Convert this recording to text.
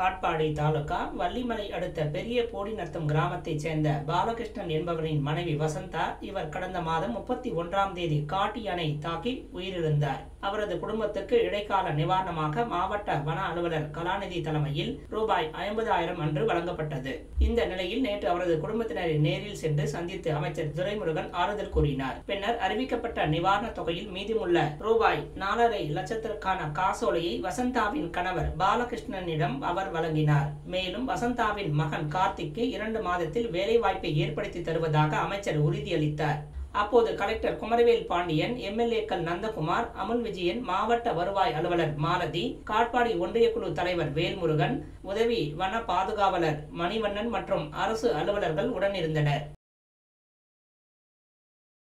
காட்பாடி தாலுகா வள்ளிமலை அடுத்த பெரிய போடிநத்தம் கிராமத்தைச் சேர்ந்த பாலகிருஷ்ணன் என்பவரின் மனைவி வசந்தா இவர் கடந்த மாதம் முப்பத்தி ஒன்றாம் தேதி காட்டு யானை தாக்கி உயிரிழந்தார் அவரது குடும்பத்துக்கு இடைக்கால நிவாரணமாக மாவட்ட வன அலுவலர் கலாநிதி தலைமையில் ரூபாய் ஐம்பதாயிரம் அன்று வழங்கப்பட்டது இந்த நிலையில் நேற்று அவரது குடும்பத்தினரை நேரில் சென்று சந்தித்து அமைச்சர் துரைமுருகன் ஆறுதல் கூறினார் பின்னர் அறிவிக்கப்பட்ட நிவாரணத் தொகையில் மீதமுள்ள ரூபாய் நாலரை லட்சத்திற்கான காசோலையை வசந்தாவின் கணவர் பாலகிருஷ்ணனிடம் அவர் வழங்கினார் மேலும் வசந்தாவின் மகன் கார்த்திக்கு இரண்டு மாதத்தில் வேலைவாய்ப்பை ஏற்படுத்தி தருவதாக அமைச்சர் உறுதியளித்தார் அப்போது கலெக்டர் குமரவேல் பாண்டியன் எம்எல்ஏக்கள் நந்தகுமார் அமுல் விஜயன் மாவட்ட வருவாய் அலுவலர் மாலதி காட்பாடி ஒன்றிய குழு தலைவர் வேல்முருகன் உதவி வன பாதுகாவலர் மணிவண்ணன் மற்றும் அரசு அலுவலர்கள் உடனிருந்தனர்